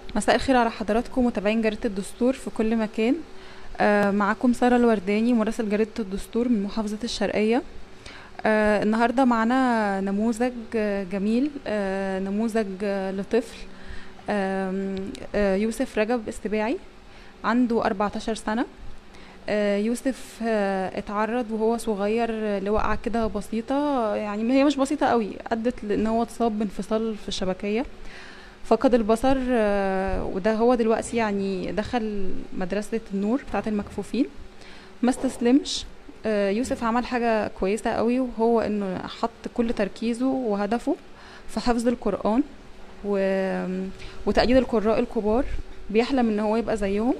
مساء الخير على حضراتكم متابعين جريدة الدستور في كل مكان آه، معاكم سارة الورداني مراسل جريدة الدستور من محافظة الشرقية آه، النهاردة معنا نموذج آه، جميل آه، نموذج آه، لطفل آم، آه، يوسف رجب استباعي عنده 14 سنة آه، يوسف آه، اتعرض وهو صغير آه، لوقعة كده بسيطة يعني هي مش بسيطة قوي أدت لأن هو اتصاب بانفصال في الشبكية فقد البصر آه، وده هو دلوقتي يعني دخل مدرسة النور بتاعة المكفوفين ما استسلمش آه، يوسف عمل حاجة كويسة قوي وهو انه حط كل تركيزه وهدفه في حفظ القرآن و... وتأييد القراء الكبار بيحلم ان هو يبقى زيهم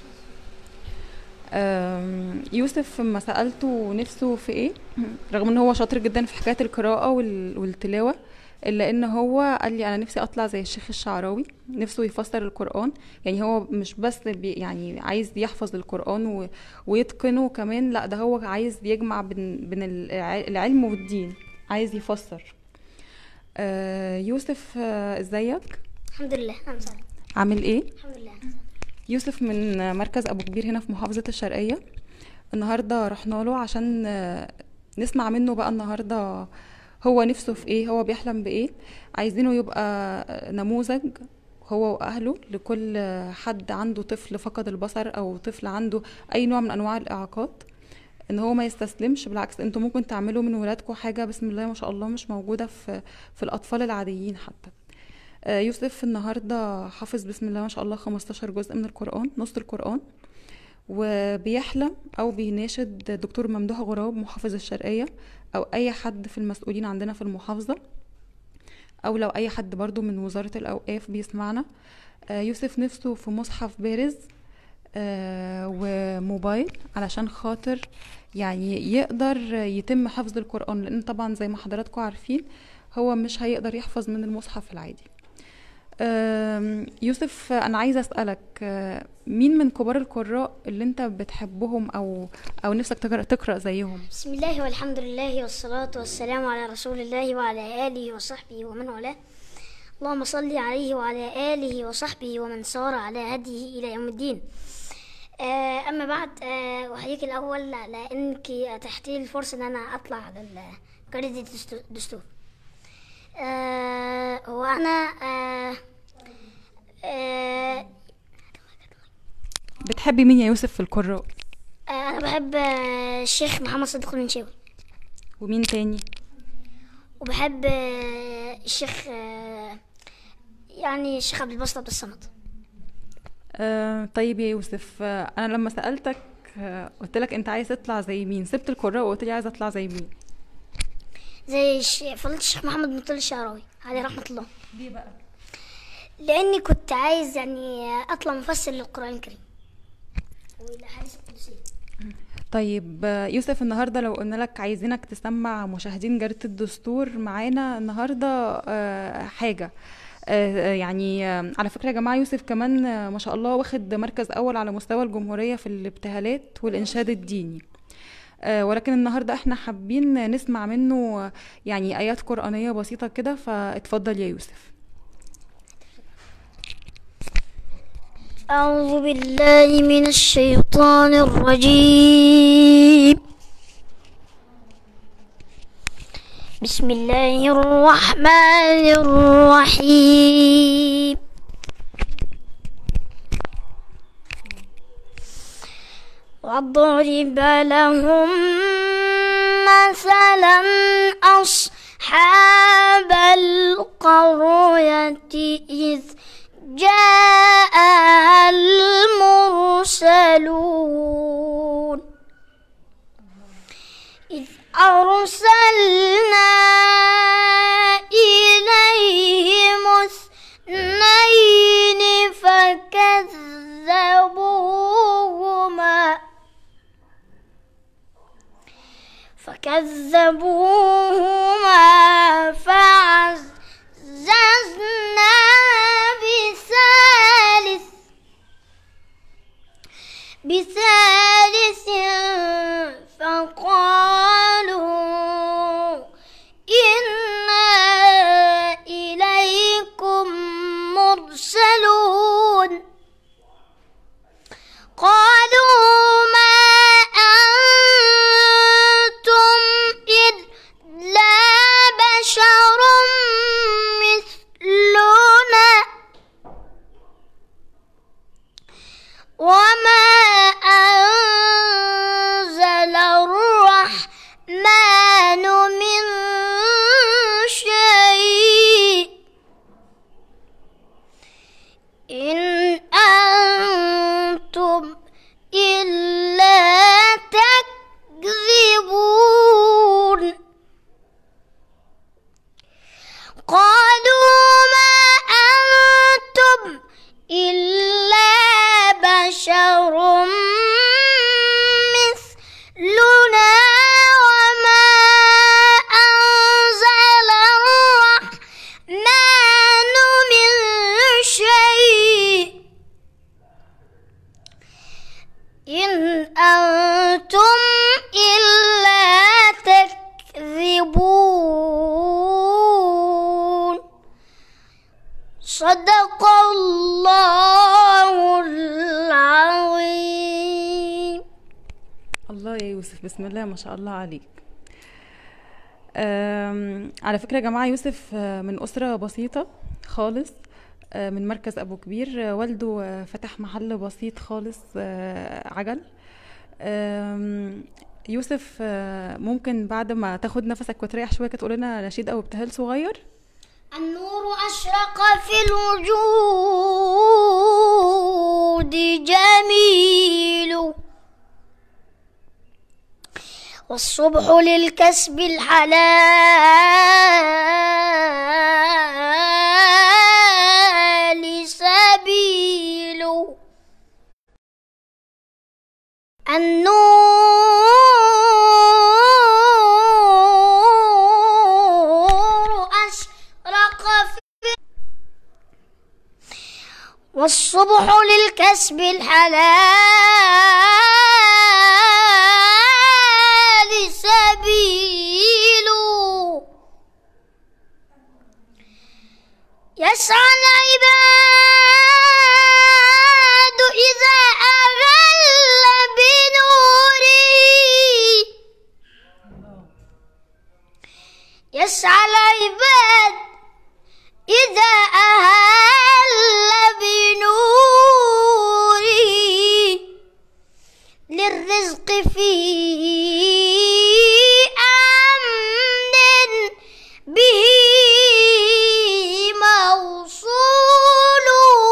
آم، يوسف لما سألته نفسه في ايه رغم ان هو شاطر جدا في حكاية القراءة وال... والتلاوة الا ان هو قال لي انا نفسي اطلع زي الشيخ الشعراوي نفسه يفسر القرآن يعني هو مش بس بي يعني عايز يحفظ القرآن و... ويتقنه كمان لا ده هو عايز يجمع بين بين الع- العلم والدين عايز يفسر آه يوسف آه، ازيك الحمد لله انا سعيد عامل ايه الحمد لله يوسف من مركز ابو كبير هنا في محافظة الشرقية النهارده رحنا له عشان آه، نسمع منه بقى النهارده هو نفسه في ايه هو بيحلم بايه عايزينه يبقى نموذج هو واهله لكل حد عنده طفل فقد البصر او طفل عنده اي نوع من انواع الاعاقات ان هو ما يستسلمش بالعكس انتوا ممكن تعملوا من ولادكم حاجه بسم الله ما شاء الله مش موجوده في في الاطفال العاديين حتى آه، يوسف النهارده حافظ بسم الله ما شاء الله 15 جزء من القرآن نص القرآن وبيحلم او بيناشد دكتور ممدوح غراب محافظ الشرقية او اي حد في المسؤولين عندنا في المحافظة او لو اي حد برضو من وزارة الاوقاف بيسمعنا آه، يوسف نفسه في مصحف بارز آه، وموبايل علشان خاطر يعني يقدر يتم حفظ القرآن لان طبعا زي ما حضراتكم عارفين هو مش هيقدر يحفظ من المصحف العادي آم، يوسف انا عايزه اسالك آه، مين من كبار القراء اللي انت بتحبهم او او نفسك تقرا تقرا زيهم بسم الله والحمد لله والصلاة والسلام على رسول الله وعلى آله وصحبه ومن والاه اللهم صل عليه وعلى آله وصحبه ومن سار على هديه إلى يوم الدين آه، أما بعد آه، أحييك الأول لأنك أتحت لي الفرصة أن أنا أطلع على ال- جريدة الدستو- الدستور آه، هو أنا آه، آه، بتحبي مين يا يوسف في القراء آه، أنا بحب آه، الشيخ محمد صديق المنشاوي ومين تاني وبحب آه، الشيخ آه، يعني الشيخ عبد الباسط عبد الصمد آه طيب يا يوسف آه انا لما سالتك آه قلت لك انت عايز تطلع زي مين سبت القراء وقلت لي عايزه اطلع زي مين زي الش- فضيلة الشيخ محمد بن طه الشعراوي عليه رحمة الله ليه بقى لأني كنت عايز يعني أطلع مفسر للقرآن الكريم والأحاديث القدسية طيب آه، يوسف النهارده لو قلنا لك عايزينك تسمع مشاهدين جريدة الدستور معانا النهارده آه، حاجة آه، يعني آه، على فكرة يا جماعة يوسف كمان آه، ما شاء الله واخد مركز أول على مستوى الجمهورية في الابتهالات والإنشاد الديني آه، ولكن النهارده احنا حابين نسمع منه آه، يعني آيات قرآنية بسيطة كده فاتفضل يا يوسف أعوذ بالله من الشيطان الرجيم بسم الله الرحمن الرحيم واضرب لهم مثلا أصحاب القرية إذ جاءها المرسلون إذ أرسلنا إليهم اثنين فكذبوهما فكذبوهما فعززنا بثالث بثالث فقالوا إنا إليكم مرسلون قالوا ما أنتم إلا بشر مثلنا وما أنزل الرحمن من شيء إن أنتم إلا تكذبون قالوا ما أنتم إلا بشر مثلنا وما أنزل الرحمن من شيء إن أنتم إلا تكذبون صدق الله العظيم الله يا يوسف بسم الله ما شاء الله عليك أم، على فكرة يا جماعة يوسف آه، من أسرة بسيطة خالص آه، من مركز أبو كبير آه، والده آه، فتح محل بسيط خالص آه، عجل أم، يوسف آه، ممكن بعد ما تاخد نفسك وتريح شوية كده تقول لنا نشيد أو ابتهال صغير النور أشرق في الوجود جميل والصبح للكسب الحلال سبيل النور أشرق في والصبح للكسب الحلال سبيل يسعى العباد إذا أغل بنوره يسعى العباد إذا أهل بنوره للرزق في أمن به موصول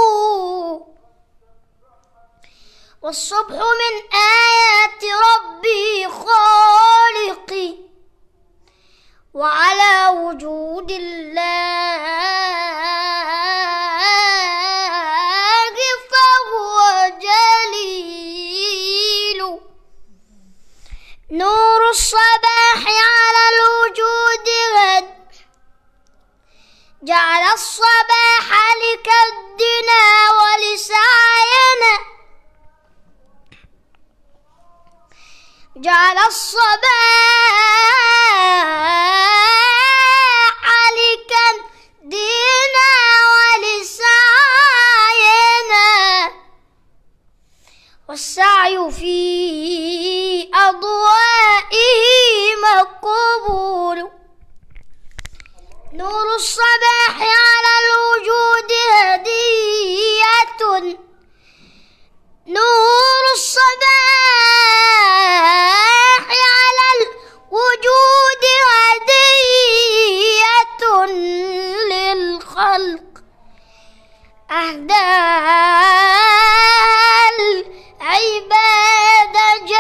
والصبح من آيات ربي خالقي وعلى وجود الله فهو جليل نور الصباح على الوجود غد جعل الصباح لكدنا ولسعينا جعل الصباح لكدنا ولسعينا والسعي في أضوائه مقبول نور الصباح على الوجود هدية نور الصباح على الوجود هدية للخلق أهدى العباد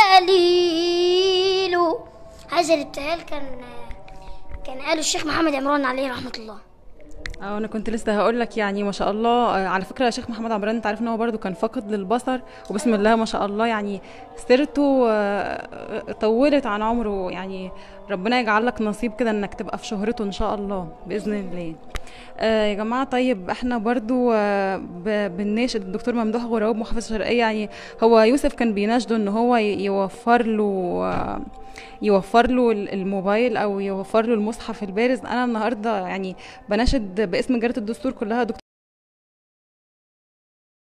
جليل هذا الابتهال كان كان قاله الشيخ محمد عمران عليه رحمة الله اه انا كنت لسه هقول لك يعني ما شاء الله آه، على فكره يا شيخ محمد عمران انت عارف ان هو برضو كان فاقد للبصر وبسم الله ما شاء الله يعني سيرته آه، طولت عن عمره يعني ربنا يجعل لك نصيب كده انك تبقى في شهرته ان شاء الله باذن الله آه يا جماعه طيب احنا برضو آه ب- بنناشد الدكتور ممدوح غراب محافظ الشرقيه يعني هو يوسف كان بيناشده ان هو ي- يوفر له آه يوفر له ال- الموبايل او يوفر له المصحف البارز انا النهارده يعني بناشد باسم جريده الدستور كلها دكتور